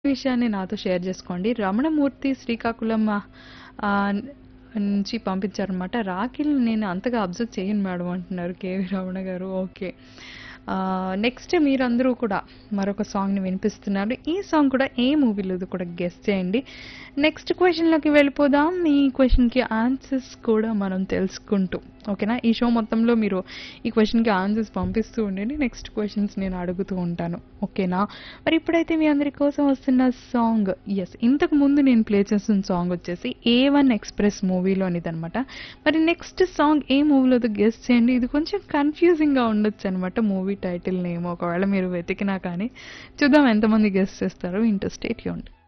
విషయాన్ని నాతో షేర్ చేసుకోండి రమణమూర్తి శ్రీకాకుళం ఆ, నుంచి పంపించారనమాట రాఖీలు నేను అంతగా అబ్జర్వ్ చేయను మేడం అంటున్నారు కేవి రమణ గారు ఓకే నెక్స్ట్ మీరందరూ కూడా మరొక సాంగ్ని వినిపిస్తున్నారు ఈ సాంగ్ కూడా ఏ మూవీలో కూడా గెస్ట్ చేయండి నెక్స్ట్ క్వశ్చన్లోకి వెళ్ళిపోదాం ఈ క్వశ్చన్కి ఆన్సర్స్ కూడా మనం తెలుసుకుంటూ ఓకేనా ఈ షో మొత్తంలో మీరు ఈ క్వశ్చన్కి ఆన్సర్స్ పంపిస్తూ ఉండండి నెక్స్ట్ క్వశ్చన్స్ నేను అడుగుతూ ఉంటాను ఓకేనా మరి ఇప్పుడైతే మీ అందరి కోసం వస్తున్న సాంగ్ ఎస్ ఇంతకు ముందు నేను ప్లే చేసిన సాంగ్ వచ్చేసి ఏ వన్ ఎక్స్ప్రెస్ మూవీలోనిదనమాట మరి నెక్స్ట్ సాంగ్ ఏ మూవీలో గెస్ట్ చేయండి ఇది కొంచెం కన్ఫ్యూజింగ్గా ఉండొచ్చు అనమాట మూవీ టైటిల్ నేమ్ ఒకవేళ మీరు వెతికినా కానీ చూద్దాం ఎంతమంది గెస్ట్ చేస్తారో ఇంటర్ స్టేట్ యూంట్